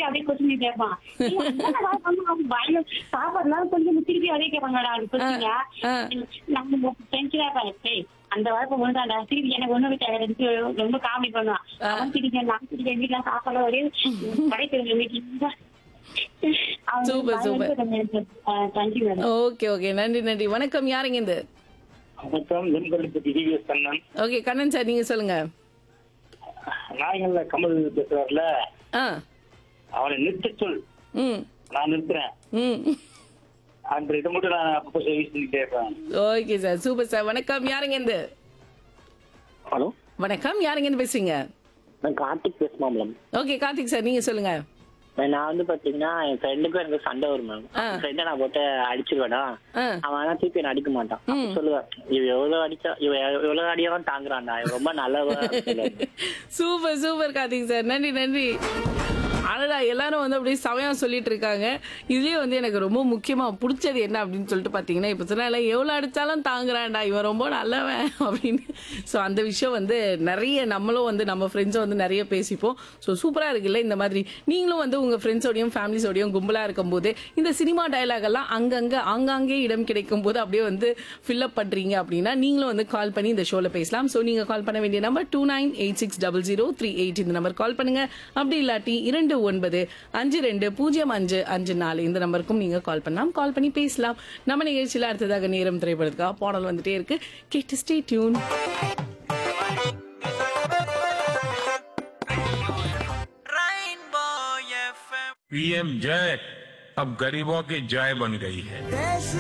அப்படியே கொஸ்டின் கேட்பான் ஏய், என்னடா பண்ணா அவன் வாயில சாப்பாடுலாம் கொஞ்சம் திருப்பி அதே கேட்பாங்கடா அது கொஸ்டிங்க ஆ. நம்ம டென்ஷனா இருப்பாங்க ஏய் அந்த வாய்ப்பு ஒண்ணுதான்டா திருப்பி எனக்கு ஒண்ணு விட்டு ரொம்ப காமெடி பண்ணுவான் அவன் திரிக்க நான் திரிக்க வீட்டுல சாப்பாடு ஒரே படைத்து வீட்டுல Super, super. Thank you madam okay okay நன்றி நன்றி வணக்கம் யாருங்க இது வணக்கம் வெண்கொழுப்பு TVS Kannan okay Kannan sir நீங்க சொல்லுங்க நாயகன்ல கமல் பேசுறாருல ஆ அவனை நிறுத்த சொல் ம் நான் நிறுத்துறேன் ம் அந்த இதை மட்டும் நான் அப்பப்போ யூஸ் பண்ணிட்டே இருப்பேன் ஓகே சார் சூப்பர் சார் வணக்கம் யாருங்க இது ஹலோ வணக்கம் யாருங்க இருந்து பேசுறீங்க நான் கார்த்திக் பேசுமா மேம் ஓகே கார்த்திக் சார் நீங்க சொல்லுங்க நான் வந்து பாத்தீங்கன்னா என் ஃப்ரெண்டுக்கும் எனக்கு சண்டை வரும் மேம் ஆ. ஃப்ரெண்டை நான் போட்டு அடிச்சிருவேனா ஆ அவன் ஆனா திருப்பி என்ன அடிக்க மாட்டான் அப்ப சொல்லுவேன் இவ எவ்வளவு அடிச்சா இவ எவ்வளவு அடியாவும் தாங்குறான்டா இவ ரொம்ப நல்லவ சூப்பர் சூப்பர் கார்த்திக் சார் நன்றி நன்றி அடடா எல்லாரும் வந்து அப்படியே சமயம் சொல்லிட்டு இருக்காங்க இதுலயே வந்து எனக்கு ரொம்ப முக்கியமா பிடிச்சது என்ன அப்படின்னு சொல்லிட்டு பாத்தீங்கன்னா இப்ப சொன்னால எவ்வளவு அடிச்சாலும் தாங்குறான்டா இவன் ரொம்ப நல்லவன் அப்படின்னு ஸோ அந்த விஷயம் வந்து நிறைய நம்மளும் வந்து நம்ம ஃப்ரெண்ட்ஸும் வந்து நிறைய பேசிப்போம் ஸோ சூப்பரா இருக்குல்ல இந்த மாதிரி நீங்களும் வந்து உங்க ஃப்ரெண்ட்ஸோடையும் ஃபேமிலிஸோடையும் கும்பலா இருக்கும்போது இந்த சினிமா டயலாக் எல்லாம் அங்கங்க ஆங்காங்கே இடம் கிடைக்கும் போது அப்படியே வந்து ஃபில்அப் பண்றீங்க அப்படின்னா நீங்களும் வந்து கால் பண்ணி இந்த ஷோல பேசலாம் ஸோ நீங்க கால் பண்ண வேண்டிய number two nine eight six double zero three eight இந்த நம்பர் கால் பண்ணுங்க அப்படி இல்லாட்டி இரண்டு ஒன்பது அஞ்சு ரெண்டு பூஜ்ஜியம் அஞ்சு அஞ்சு நாலு இந்த நம்பருக்கும் நீங்க கால் பண்ணலாம் கால் பண்ணி பேசலாம் நம்ம நிகழ்ச்சியில அடுத்ததாக நேரம் திரைப்படத்துக்காக பாடல் வந்துட்டே இருக்கு கேட்டு ஸ்டே டியூன் पीएम जय अब गरीबों की जय बन गई है